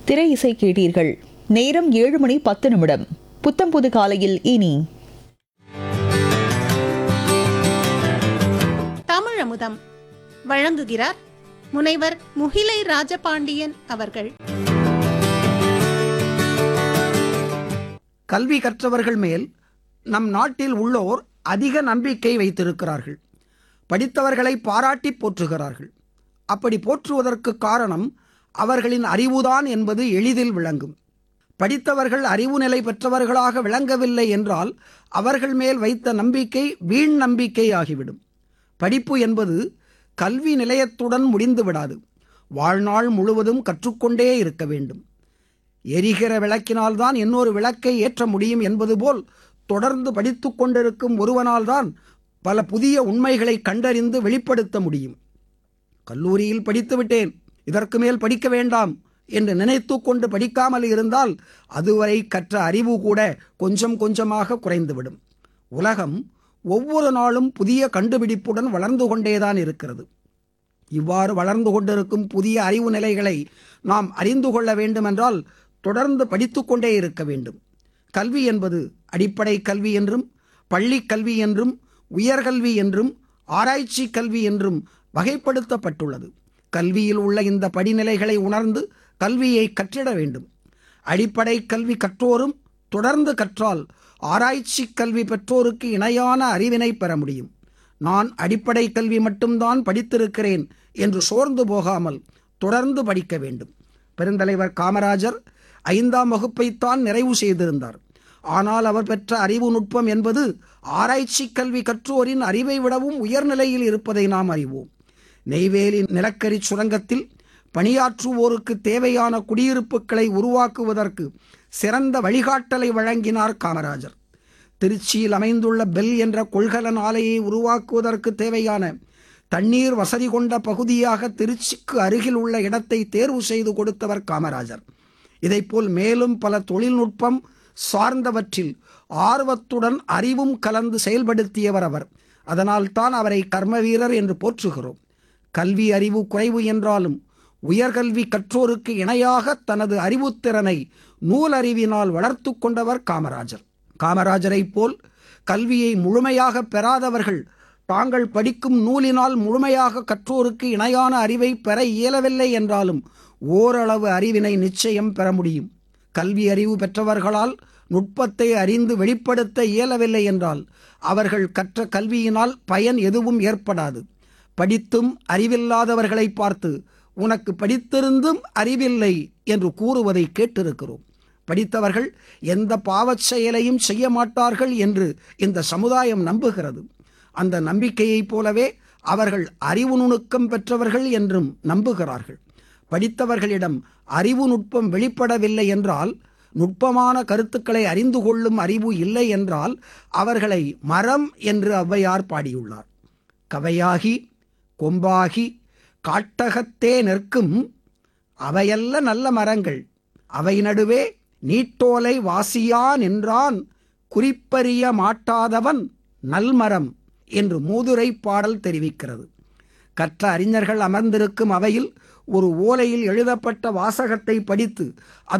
திரை இசை கேட்டீர்கள் நேரம் ஏழு மணி பத்து நிமிடம் புத்தம்புது காலையில் இனி தமிழமுதம் வழங்குகிறார் முனைவர் முகிலை ராஜபாண்டியன் அவர்கள் கல்வி கற்றவர்கள் மேல் நம் நாட்டில் உள்ளோர் அதிக நம்பிக்கை வைத்திருக்கிறார்கள் படித்தவர்களை பாராட்டி போற்றுகிறார்கள் அப்படி போற்றுவதற்கு காரணம் அவர்களின் அறிவுதான் என்பது எளிதில் விளங்கும் படித்தவர்கள் அறிவு நிலை பெற்றவர்களாக விளங்கவில்லை என்றால் அவர்கள் மேல் வைத்த நம்பிக்கை வீண் நம்பிக்கை ஆகிவிடும் படிப்பு என்பது கல்வி நிலையத்துடன் முடிந்து விடாது வாழ்நாள் முழுவதும் கற்றுக்கொண்டே இருக்க வேண்டும் எரிகிற விளக்கினால்தான் இன்னொரு விளக்கை ஏற்ற முடியும் என்பது போல் தொடர்ந்து படித்து கொண்டிருக்கும் ஒருவனால்தான் பல புதிய உண்மைகளை கண்டறிந்து வெளிப்படுத்த முடியும் கல்லூரியில் படித்து விட்டேன் இதற்கு மேல் படிக்க வேண்டாம் என்று நினைத்து கொண்டு படிக்காமல் இருந்தால் அதுவரை கற்ற அறிவு கூட கொஞ்சம் கொஞ்சமாக குறைந்துவிடும் உலகம் ஒவ்வொரு நாளும் புதிய கண்டுபிடிப்புடன் வளர்ந்து கொண்டேதான் இருக்கிறது இவ்வாறு வளர்ந்து கொண்டிருக்கும் புதிய அறிவு நிலைகளை நாம் அறிந்து கொள்ள வேண்டுமென்றால் தொடர்ந்து படித்து கொண்டே இருக்க வேண்டும் கல்வி என்பது அடிப்படை கல்வி என்றும் பள்ளி கல்வி என்றும் உயர்கல்வி என்றும் ஆராய்ச்சி கல்வி என்றும் வகைப்படுத்தப்பட்டுள்ளது கல்வியில் உள்ள இந்த படிநிலைகளை உணர்ந்து கல்வியை கற்றிட வேண்டும் அடிப்படை கல்வி கற்றோரும் தொடர்ந்து கற்றால் ஆராய்ச்சி கல்வி பெற்றோருக்கு இணையான அறிவினை பெற முடியும் நான் அடிப்படை கல்வி மட்டும்தான் படித்திருக்கிறேன் என்று சோர்ந்து போகாமல் தொடர்ந்து படிக்க வேண்டும் பெருந்தலைவர் காமராஜர் ஐந்தாம் வகுப்பைத்தான் நிறைவு செய்திருந்தார் ஆனால் அவர் பெற்ற அறிவு நுட்பம் என்பது ஆராய்ச்சி கல்வி கற்றோரின் அறிவை விடவும் உயர்நிலையில் இருப்பதை நாம் அறிவோம் நெய்வேலி நிலக்கரி சுரங்கத்தில் பணியாற்றுவோருக்கு தேவையான குடியிருப்புகளை உருவாக்குவதற்கு சிறந்த வழிகாட்டலை வழங்கினார் காமராஜர் திருச்சியில் அமைந்துள்ள பெல் என்ற கொள்கலன் ஆலையை உருவாக்குவதற்கு தேவையான தண்ணீர் வசதி கொண்ட பகுதியாக திருச்சிக்கு அருகில் உள்ள இடத்தை தேர்வு செய்து கொடுத்தவர் காமராஜர் இதைப்போல் மேலும் பல தொழில்நுட்பம் சார்ந்தவற்றில் ஆர்வத்துடன் அறிவும் கலந்து செயல்படுத்தியவர் அவர் அதனால்தான் அவரை கர்மவீரர் என்று போற்றுகிறோம் கல்வி அறிவு குறைவு என்றாலும் உயர்கல்வி கற்றோருக்கு இணையாக தனது அறிவுத்திறனை நூலறிவினால் வளர்த்து கொண்டவர் காமராஜர் காமராஜரைப் போல் கல்வியை முழுமையாக பெறாதவர்கள் தாங்கள் படிக்கும் நூலினால் முழுமையாக கற்றோருக்கு இணையான அறிவை பெற இயலவில்லை என்றாலும் ஓரளவு அறிவினை நிச்சயம் பெற முடியும் கல்வி அறிவு பெற்றவர்களால் நுட்பத்தை அறிந்து வெளிப்படுத்த இயலவில்லை என்றால் அவர்கள் கற்ற கல்வியினால் பயன் எதுவும் ஏற்படாது படித்தும் அறிவில்லாதவர்களை பார்த்து உனக்கு படித்திருந்தும் அறிவில்லை என்று கூறுவதை கேட்டிருக்கிறோம் படித்தவர்கள் எந்த பாவச் செயலையும் செய்ய மாட்டார்கள் என்று இந்த சமுதாயம் நம்புகிறது அந்த நம்பிக்கையைப் போலவே அவர்கள் அறிவு நுணுக்கம் பெற்றவர்கள் என்றும் நம்புகிறார்கள் படித்தவர்களிடம் அறிவு நுட்பம் வெளிப்படவில்லை என்றால் நுட்பமான கருத்துக்களை அறிந்து கொள்ளும் அறிவு இல்லை என்றால் அவர்களை மரம் என்று ஔவையார் பாடியுள்ளார் கவையாகி கொம்பாகி காட்டகத்தே நிற்கும் அவையல்ல நல்ல மரங்கள் அவை நடுவே நீட்டோலை வாசியா நின்றான் குறிப்பறிய மாட்டாதவன் நல்மரம் என்று மூதுரை பாடல் தெரிவிக்கிறது கற்ற அறிஞர்கள் அமர்ந்திருக்கும் அவையில் ஒரு ஓலையில் எழுதப்பட்ட வாசகத்தை படித்து